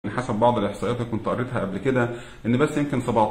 حسب بعض الاحصائيات اللي كنت قريتها قبل كده ان بس يمكن 17%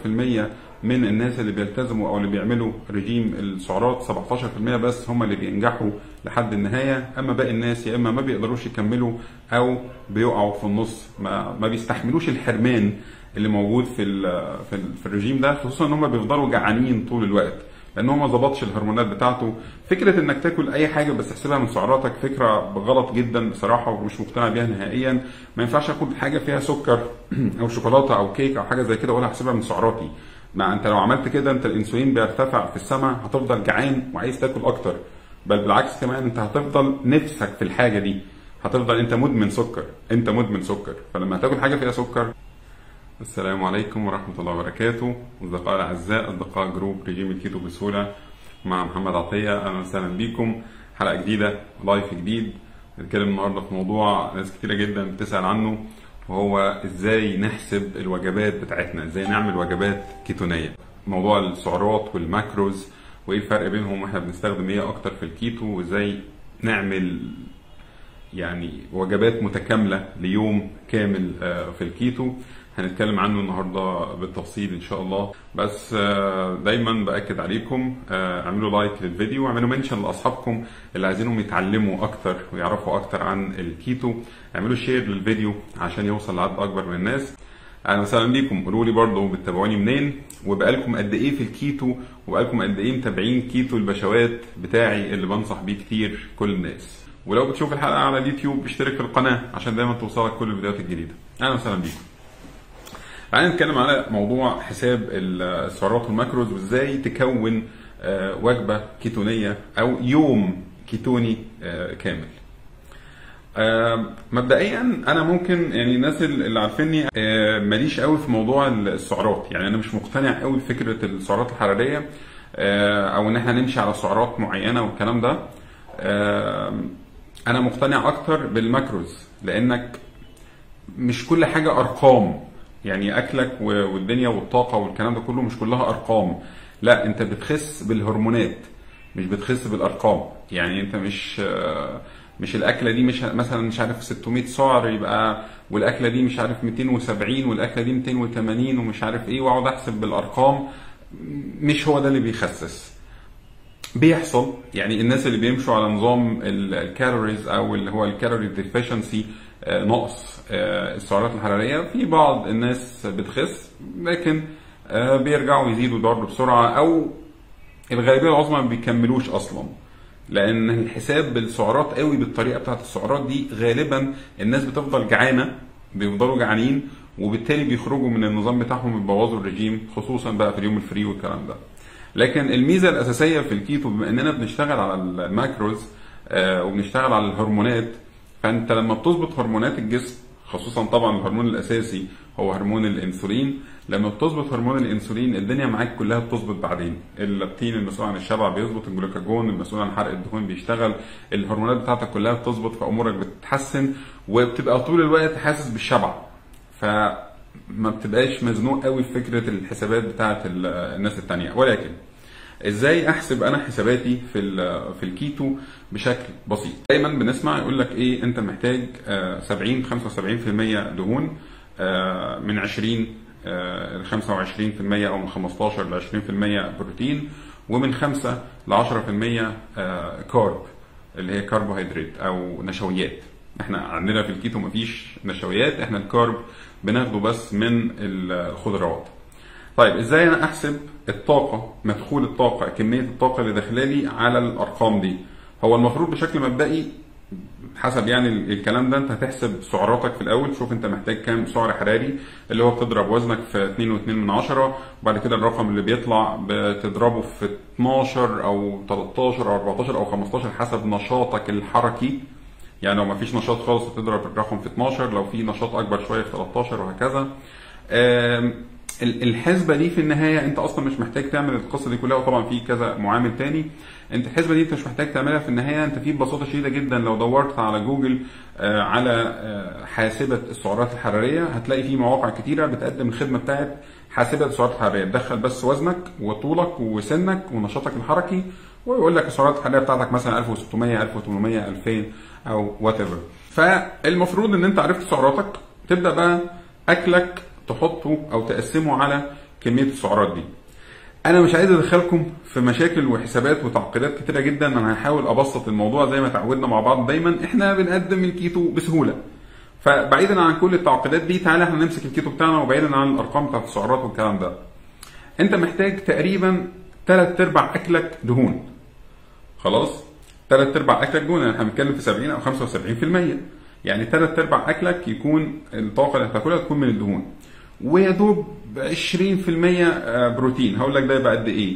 من الناس اللي بيلتزموا او اللي بيعملوا رجيم السعرات 17% بس هم اللي بينجحوا لحد النهايه اما باقي الناس يا اما ما بيقدروش يكملوا او بيقعوا في النص ما, ما بيستحملوش الحرمان اللي موجود في ال- في, ال- في الرجيم ده خصوصا ان هم بيفضلوا جعانين طول الوقت لان هو ما ظبطش الهرمونات بتاعته فكره انك تاكل اي حاجه بس تحسبها من سعراتك فكره غلط جدا بصراحه ومش مقتنع بيها نهائيا ما ينفعش اكل حاجه فيها سكر او شوكولاته او كيك او حاجه زي كده وانا احسبها من سعراتي ما انت لو عملت كده انت الانسولين بيرتفع في السماء هتفضل جعان وعايز تاكل اكتر بل بالعكس كمان انت هتفضل نفسك في الحاجه دي هتفضل انت مدمن سكر انت مدمن سكر فلما هتاكل حاجه فيها سكر السلام عليكم ورحمة الله وبركاته أصدقائي الأعزاء أصدقاء جروب رجيم الكيتو بسهولة مع محمد عطية أهلا وسهلا بيكم حلقة جديدة لايف جديد نتكلم النهاردة في موضوع ناس كتيرة جدا بتسأل عنه وهو إزاي نحسب الوجبات بتاعتنا إزاي نعمل وجبات كيتونية موضوع السعرات والماكروز وإيه الفرق بينهم وإحنا بنستخدم إيه أكتر في الكيتو وإزاي نعمل يعني وجبات متكامله ليوم كامل آه، في الكيتو هنتكلم عنه النهارده بالتفصيل ان شاء الله بس آه، دايما باكد عليكم آه، اعملوا لايك للفيديو واعملوا منشن لاصحابكم اللي عايزينهم يتعلموا اكتر ويعرفوا اكتر عن الكيتو اعملوا شير للفيديو عشان يوصل لعدد اكبر من الناس اهلا وسهلا بيكم قولوا لي برضه بتتابعوني منين وبقالكم قد ايه في الكيتو وبقالكم قد ايه متابعين كيتو البشوات بتاعي اللي بنصح بيه كتير كل الناس ولو بتشوف الحلقه على اليوتيوب اشترك في القناه عشان دايما توصلك كل الفيديوهات الجديده اهلا وسهلا بيكم تعالى نتكلم على موضوع حساب السعرات والماكروز وازاي تكون آه، وجبه كيتونيه او يوم كيتوني آه، كامل آه، مبدئيا انا ممكن يعني الناس اللي عارفيني آه، ماليش قوي في موضوع السعرات يعني انا مش مقتنع قوي بفكره السعرات الحراريه آه، او ان احنا نمشي على سعرات معينه والكلام ده آه، انا مقتنع اكتر بالماكروز لانك مش كل حاجه ارقام يعني اكلك و- والدنيا والطاقه والكلام ده كله مش كلها ارقام لا انت بتخس بالهرمونات مش بتخس بالارقام يعني انت مش آه، مش الاكله دي مش مثلا مش عارف 600 سعر يبقى والاكله دي مش عارف 270 والاكله دي 280 ومش عارف ايه واقعد احسب بالارقام مش هو ده اللي بيخسس بيحصل يعني الناس اللي بيمشوا على نظام ال- الكالوريز او اللي هو الكالوري ديفيشنسي نقص آه، السعرات الحراريه في بعض الناس بتخس لكن آه، بيرجعوا يزيدوا ضرب بسرعه او الغالبيه العظمى ما بيكملوش اصلا لان الحساب بالسعرات قوي بالطريقه بتاعت السعرات دي غالبا الناس بتفضل جعانه بيفضلوا جعانين وبالتالي بيخرجوا من النظام بتاعهم يبوظوا الرجيم خصوصا بقى في اليوم الفري والكلام ده لكن الميزه الاساسيه في الكيتو بما اننا بنشتغل على الماكروز آه، وبنشتغل على الهرمونات فانت لما بتظبط هرمونات الجسم خصوصا طبعا الهرمون الاساسي هو هرمون الانسولين لما بتظبط هرمون الانسولين الدنيا معاك كلها بتظبط بعدين اللابتين المسؤول عن الشبع بيظبط الجلوكاجون المسؤول عن حرق الدهون بيشتغل الهرمونات بتاعتك كلها بتظبط فامورك بتتحسن وبتبقى طول الوقت حاسس بالشبع فما بتبقاش مزنوق قوي في فكره الحسابات بتاعت ال- الناس التانية ولكن ازاي احسب انا حساباتي في ال- في الكيتو بشكل بسيط دايما بنسمع يقول لك ايه انت محتاج آه، 70 75% دهون آه، من 20 ل 25% او من 15 ل 20% بروتين ومن 5 ل 10% آه، كارب اللي هي كربوهيدرات او نشويات احنا عندنا في الكيتو مفيش نشويات احنا الكارب بناخده بس من الخضروات طيب ازاي انا احسب الطاقه مدخول الطاقه كميه الطاقه اللي داخلالي على الارقام دي هو المفروض بشكل مبدئي حسب يعني ال- الكلام ده انت هتحسب سعراتك في الاول شوف انت محتاج كام سعر حراري اللي هو بتضرب وزنك في 2.2 من عشرة وبعد كده الرقم اللي بيطلع بتضربه في 12 او 13 او 14 او 15 حسب نشاطك الحركي يعني لو ما فيش نشاط خالص هتضرب الرقم في 12 لو في نشاط اكبر شويه في 13 وهكذا آم، ال- الحسبه دي في النهايه انت اصلا مش محتاج تعمل القصه دي كلها وطبعا في كذا معامل تاني انت الحسبه دي انت مش محتاج تعملها في النهايه انت في ببساطه شديده جدا لو دورت على جوجل آه، على آه، حاسبه السعرات الحراريه هتلاقي في مواقع كتيره بتقدم الخدمه بتاعت حاسبه السعرات الحراريه تدخل بس وزنك وطولك وسنك ونشاطك الحركي ويقول لك السعرات الحراريه بتاعتك مثلا 1600 1800 2000 او وات ايفر فالمفروض ان انت عرفت سعراتك تبدا بقى اكلك تحطه او تقسمه على كميه السعرات دي انا مش عايز ادخلكم في مشاكل وحسابات وتعقيدات كتيره جدا انا هحاول ابسط الموضوع زي ما تعودنا مع بعض دايما احنا بنقدم الكيتو بسهوله فبعيدا عن كل التعقيدات دي تعالى احنا نمسك الكيتو بتاعنا وبعيدا عن الارقام بتاعت السعرات والكلام ده انت محتاج تقريبا ثلاث ارباع اكلك دهون خلاص ثلاث ارباع اكلك دهون يعني احنا بنتكلم في 70 او 75% يعني ثلاث ارباع اكلك يكون الطاقه اللي هتاكلها تكون من الدهون ويا دوب 20% بروتين هقول لك ده يبقى قد ايه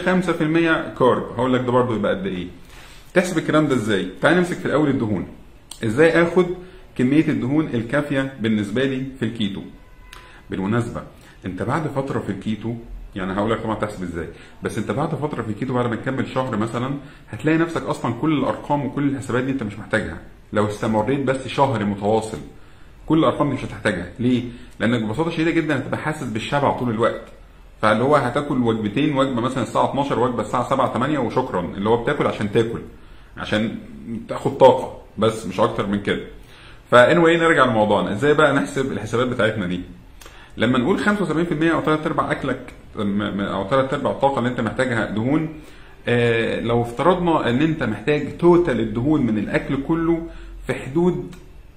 و5% كارب هقول لك ده برضه يبقى قد ايه تحسب الكلام ده ازاي تعال نمسك في الاول الدهون ازاي اخد كميه الدهون الكافيه بالنسبه لي في الكيتو بالمناسبه انت بعد فتره في الكيتو يعني هقول لك طبعا تحسب ازاي بس انت بعد فتره في الكيتو بعد ما تكمل شهر مثلا هتلاقي نفسك اصلا كل الارقام وكل الحسابات دي انت مش محتاجها لو استمريت بس شهر متواصل كل الارقام دي مش هتحتاجها ليه لانك ببساطه شديده جدا هتبقى حاسس بالشبع طول الوقت فاللي هو هتاكل وجبتين وجبه مثلا الساعه 12 وجبه الساعه 7 8 وشكرا اللي هو بتاكل عشان تاكل عشان تاخد طاقه بس مش اكتر من كده فانوي نرجع لموضوعنا ازاي بقى نحسب الحسابات بتاعتنا دي لما نقول 75% او 3 ارباع اكلك او 3 ارباع الطاقه اللي انت محتاجها دهون آه لو افترضنا ان انت محتاج توتال الدهون من الاكل كله في حدود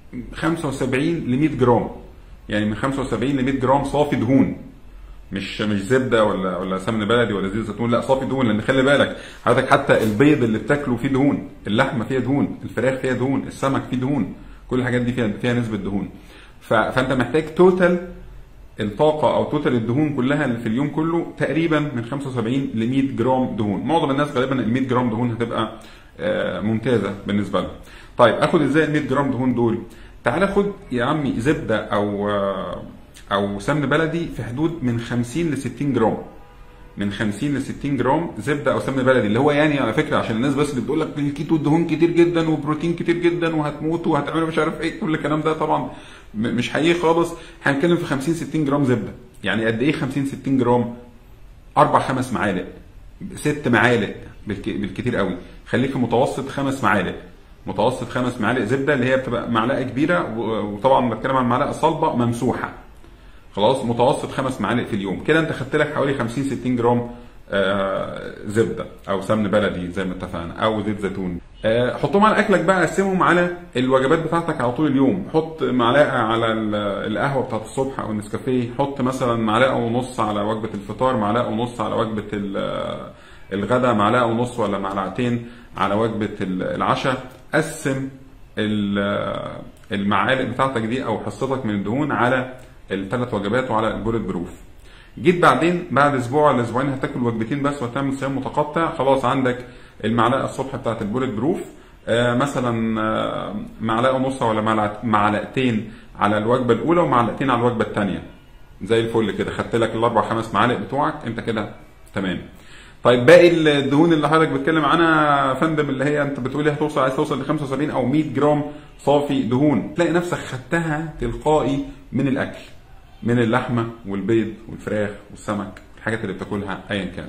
75 ل 100 جرام يعني من 75 ل 100 جرام صافي دهون مش مش زبده ولا ولا سمن بلدي ولا زيت زيتون لا صافي دهون لان خلي بالك حضرتك حتى البيض اللي بتاكله فيه دهون اللحمه فيها دهون الفراخ فيها دهون السمك فيه دهون كل الحاجات دي فيها فيها نسبه دهون فانت محتاج توتال الطاقة أو توتال الدهون كلها اللي في اليوم كله تقريبا من 75 ل 100 جرام دهون، معظم الناس غالبا ال 100 جرام دهون هتبقى ممتازة بالنسبة لها. طيب آخد إزاي ال 100 جرام دهون دول؟ تعال خد يا عمي زبدة أو أو سمن بلدي في حدود من 50 ل 60 جرام. من 50 ل 60 جرام زبده او سمن بلدي اللي هو يعني على فكره عشان الناس بس اللي بتقول لك الكيتو الدهون كتير جدا وبروتين كتير جدا وهتموت وهتعملوا مش عارف ايه كل الكلام ده طبعا مش حقيقي خالص هنتكلم في 50 60 جرام زبده يعني قد ايه 50 60 جرام اربع خمس معالق ست معالق بالكتير قوي خليك في متوسط خمس معالق متوسط خمس معالق زبده اللي هي بتبقى معلقه كبيره وطبعا بتكلم عن معلقه صلبه ممسوحه خلاص متوسط خمس معالق في اليوم كده انت خدت لك حوالي 50 60 جرام آه زبده او سمن بلدي زي ما اتفقنا او زيت زيتون آه حطهم على اكلك بقى قسمهم على الوجبات بتاعتك على طول اليوم حط معلقه على القهوه بتاعت الصبح او النسكافيه حط مثلا معلقه ونص على وجبه الفطار معلقه ونص على وجبه الغداء معلقه ونص ولا معلقتين على وجبه العشاء قسم المعالق بتاعتك دي او حصتك من الدهون على الثلاث وجبات وعلى البولت بروف جيت بعدين بعد اسبوع ولا اسبوعين هتاكل وجبتين بس وهتعمل صيام متقطع خلاص عندك المعلقه الصبح بتاعت البولت بروف آه مثلا آه معلقه ونص ولا معلقتين على الوجبه الاولى ومعلقتين على الوجبه الثانيه زي الفل كده خدت لك الاربع خمس معالق بتوعك انت كده تمام طيب باقي الدهون اللي حضرتك بتتكلم عنها يا فندم اللي هي انت بتقولي هتوصل عايز توصل ل 75 او 100 جرام صافي دهون تلاقي نفسك خدتها تلقائي من الاكل من اللحمه والبيض والفراخ والسمك الحاجات اللي بتاكلها ايا كانت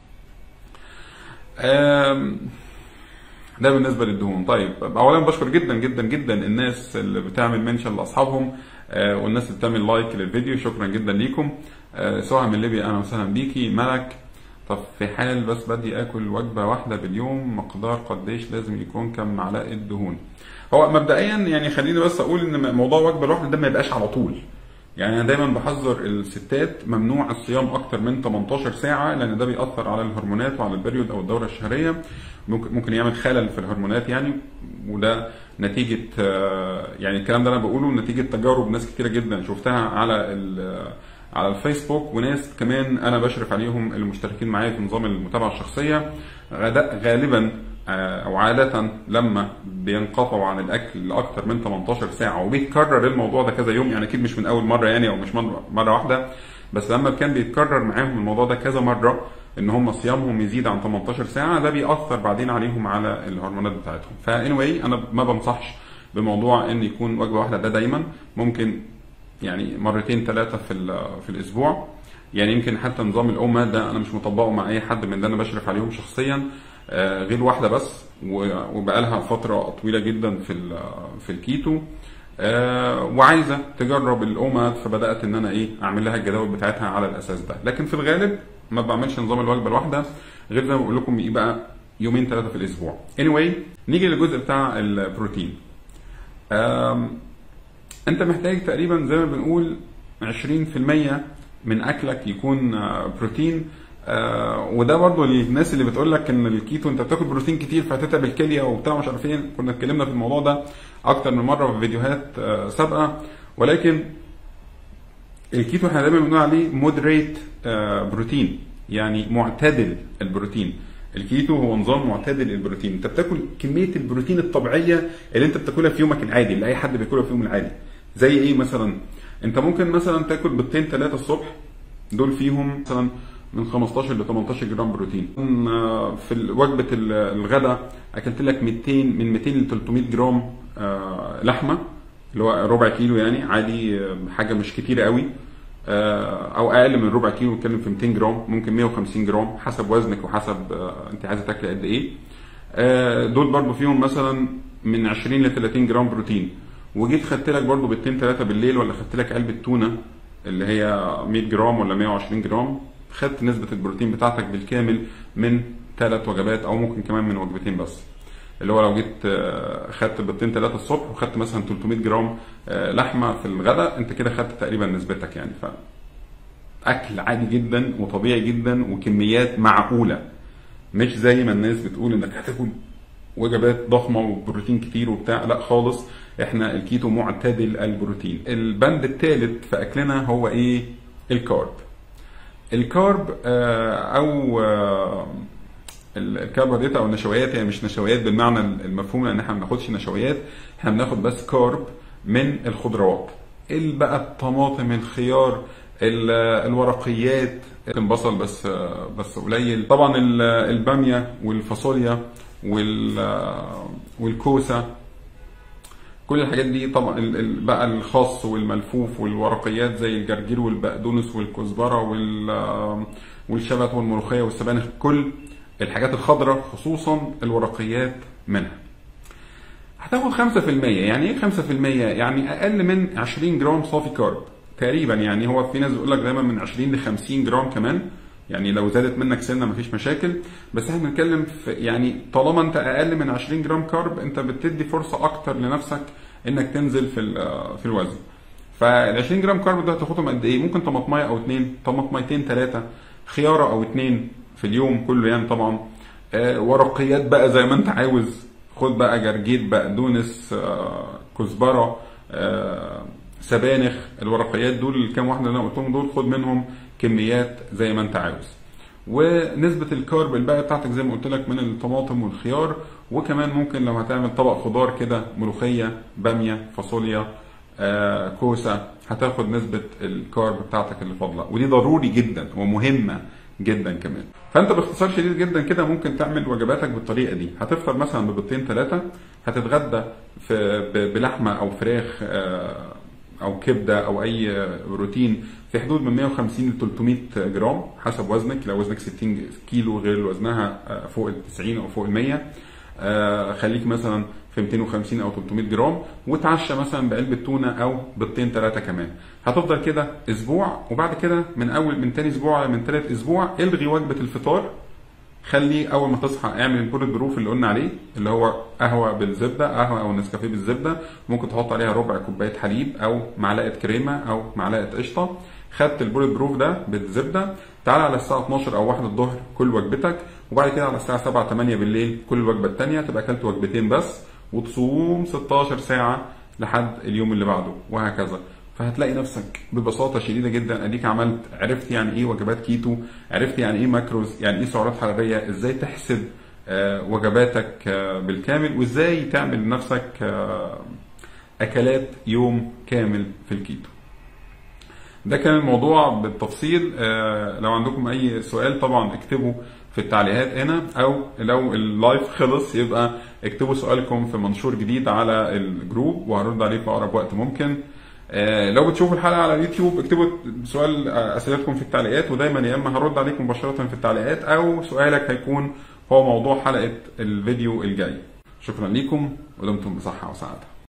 ده بالنسبه للدهون طيب اولا بشكر جدا جدا جدا الناس اللي بتعمل منشن لاصحابهم والناس اللي بتعمل لايك للفيديو شكرا جدا ليكم سهى من ليبيا اهلا وسهلا بيكي ملك طب في حال بس بدي اكل وجبه واحده باليوم مقدار قديش لازم يكون كم معلقه دهون هو مبدئيا يعني خليني بس اقول ان موضوع وجبه الواحده ده ما يبقاش على طول يعني انا دايما بحذر الستات ممنوع الصيام اكتر من 18 ساعه لان ده بيأثر على الهرمونات وعلى البريود او الدوره الشهريه ممكن ممكن يعمل خلل في الهرمونات يعني وده نتيجه يعني الكلام ده انا بقوله نتيجه تجارب ناس كتيره جدا شفتها على على الفيسبوك وناس كمان انا بشرف عليهم المشتركين معايا في نظام المتابعه الشخصيه غالبا او عاده لما بينقطعوا عن الاكل لاكثر من 18 ساعه وبيتكرر الموضوع ده كذا يوم يعني اكيد مش من اول مره يعني او مش مره واحده بس لما كان بيتكرر معاهم الموضوع ده كذا مره ان هم صيامهم يزيد عن 18 ساعه ده بيأثر بعدين عليهم على الهرمونات بتاعتهم فاني انا ما بنصحش بموضوع ان يكون وجبه واحده ده دايما ممكن يعني مرتين ثلاثه في في الاسبوع يعني يمكن حتى نظام الامه ده انا مش مطبقه مع اي حد من اللي انا بشرف عليهم شخصيا غير واحده بس وبقى لها فتره طويله جدا في في الكيتو آه وعايزه تجرب الاومات فبدات ان انا ايه اعمل لها الجداول بتاعتها على الاساس ده لكن في الغالب ما بعملش نظام الوجبه الواحده غير زي ما بقول لكم يبقى يومين ثلاثه في الاسبوع anyway نيجي للجزء بتاع البروتين آم، انت محتاج تقريبا زي ما بنقول 20% من اكلك يكون آه، بروتين آه، وده برضو للناس اللي بتقول لك ان الكيتو انت بتاكل بروتين كتير فهتتعب الكليه وبتاع مش عارف ايه كنا اتكلمنا في الموضوع ده اكتر من مره في فيديوهات آه، سابقه ولكن الكيتو احنا دايما بنقول عليه مودريت بروتين يعني معتدل البروتين الكيتو هو نظام معتدل البروتين انت بتاكل كميه البروتين الطبيعيه اللي انت بتاكلها في يومك العادي اللي اي حد بياكلها في يومه العادي زي ايه مثلا انت ممكن مثلا تاكل بيضتين ثلاثه الصبح دول فيهم مثلا من 15 ل 18 جرام بروتين آه، في ال- وجبه ال- الغداء اكلت لك 200 من 200 ل 300 جرام آه، لحمه اللي هو ربع كيلو يعني عادي آه، حاجه مش كتيره قوي آه، او اقل من ربع كيلو نتكلم في 200 جرام ممكن 150 جرام حسب وزنك وحسب آه، انت عايزه تاكلي قد ايه آه، دول برضو فيهم مثلا من 20 ل 30 جرام بروتين وجيت خدت لك برضو بيضتين ثلاثه بالليل ولا خدت لك علبه تونه اللي هي 100 جرام ولا 120 جرام خدت نسبه البروتين بتاعتك بالكامل من ثلاث وجبات او ممكن كمان من وجبتين بس اللي هو لو جيت آه، خدت بيضتين ثلاثه الصبح وخدت مثلا 300 جرام آه، لحمه في الغداء انت كده خدت تقريبا نسبتك يعني ف اكل عادي جدا وطبيعي جدا وكميات معقوله مش زي ما الناس بتقول انك هتاكل وجبات ضخمه وبروتين كتير وبتاع لا خالص احنا الكيتو معتدل البروتين البند الثالث في اكلنا هو ايه الكارب الكارب آه، او آه، الكربوهيدرات او النشويات هي مش نشويات بالمعنى المفهوم لان احنا ما بناخدش نشويات احنا بناخد بس كارب من الخضروات ال- بقى الطماطم الخيار ال- الورقيات ممكن بصل بس بس قليل طبعا ال- الباميه والفاصوليا وال- والكوسه كل الحاجات دي طبعا ال- ال- بقى الخاص والملفوف والورقيات زي الجرجير والبقدونس والكزبره وال والشبت والملوخيه والسبانخ كل الحاجات الخضراء خصوصا الورقيات منها هتاخد 5% يعني ايه 5% يعني اقل من 20 جرام صافي كارب تقريبا يعني هو في ناس بيقول لك دايما من 20 ل 50 جرام كمان يعني لو زادت منك سنه مفيش مشاكل بس احنا بنتكلم في يعني طالما انت اقل من 20 جرام كارب انت بتدي فرصه اكتر لنفسك انك تنزل في ال- في الوزن فال 20 جرام كارب ده هتاخدهم قد ايه ممكن طماطمايه او اتنين طماطميتين ثلاثه خياره او اتنين في اليوم كله يعني طبعا آه، ورقيات بقى زي ما انت عاوز خد بقى جرجير بقدونس آه، كزبره آه، سبانخ الورقيات دول الكام واحده اللي انا قلتهم دول خد منهم كميات زي ما انت عاوز ونسبة الكارب الباقية بتاعتك زي ما قلت لك من الطماطم والخيار وكمان ممكن لو هتعمل طبق خضار كده ملوخية بامية فاصوليا آه، كوسة هتاخد نسبة الكارب بتاعتك اللي فاضلة ودي ضروري جدا ومهمة جدا كمان فانت باختصار شديد جدا كده ممكن تعمل وجباتك بالطريقه دي هتفطر مثلا ببيضتين ثلاثه هتتغدى في ب- بلحمه او فراخ آه، او كبده او اي بروتين في حدود من 150 ل 300 جرام حسب وزنك لو وزنك 60 كيلو غير وزنها آه، فوق ال 90 او فوق ال 100 آه، خليك مثلا في 250 او 300 جرام وتعشى مثلا بعلبه تونه او بيضتين ثلاثه كمان هتفضل كده اسبوع وبعد كده من اول من تاني اسبوع من ثالث اسبوع الغي وجبه الفطار خلي اول ما تصحى اعمل البولت بروف اللي قلنا عليه اللي هو قهوه بالزبده قهوه او نسكافيه بالزبده ممكن تحط عليها ربع كوبايه حليب او معلقه كريمه او معلقه قشطه خدت البولت بروف ده بالزبده تعالى على الساعه 12 او 1 الظهر كل وجبتك وبعد كده على الساعه 7 8 بالليل كل الوجبه الثانيه تبقى اكلت وجبتين بس وتصوم 16 ساعه لحد اليوم اللي بعده وهكذا فهتلاقي نفسك ببساطه شديده جدا اديك عملت عرفت يعني ايه وجبات كيتو عرفت يعني ايه ماكروز يعني ايه سعرات حراريه ازاي تحسب آه، وجباتك آه، بالكامل وازاي تعمل لنفسك آه، اكلات يوم كامل في الكيتو ده كان الموضوع بالتفصيل آه، لو عندكم اي سؤال طبعا اكتبوا في التعليقات هنا او لو اللايف خلص يبقى اكتبوا سؤالكم في منشور جديد على الجروب وهرد عليه في اقرب وقت ممكن آه، لو بتشوفوا الحلقه على اليوتيوب اكتبوا سؤال آه، اسئلتكم في التعليقات ودايما يا اما هرد عليكم مباشره في التعليقات او سؤالك هيكون هو موضوع حلقه الفيديو الجاي شكرا لكم ودمتم بصحه وسعاده